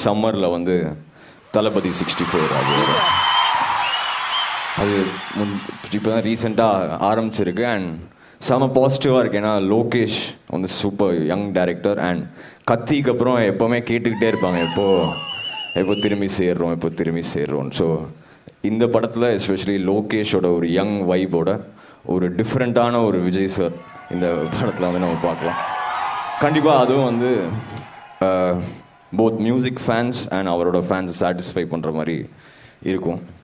சம்மரில் வந்து தளபதி sixty four அது வரும். அது இப்போ தான் ரீசெண்டாக ஆரம்பிச்சிருக்கு அண்ட் செம பாசிட்டிவாக இருக்கு ஏன்னா லோகேஷ் வந்து சூப்பர் யங் டைரக்டர் அண்ட் கத்திக்கு அப்புறம் எப்போவுமே கேட்டுக்கிட்டே இருப்பாங்க எப்போ எப்போ திரும்பி சேர்றோம் எப்போ திரும்பி சேர்றோம் ஸோ இந்த படத்தில் எஸ்பெஷலி லோகேஷோட ஒரு யங் வைபோட ஒரு டிஃப்ரெண்ட்டான ஒரு விஜய் சார் இந்த படத்தில் வந்து நம்ம பார்க்கலாம் கண்டிப்பாக அதுவும் வந்து போத் மியூசிக் ஃபேன்ஸ் அண்ட் அவரோட ஃபேன்ஸ் சாட்டிஸ்ஃபை பண்ணுற மாதிரி இருக்கும்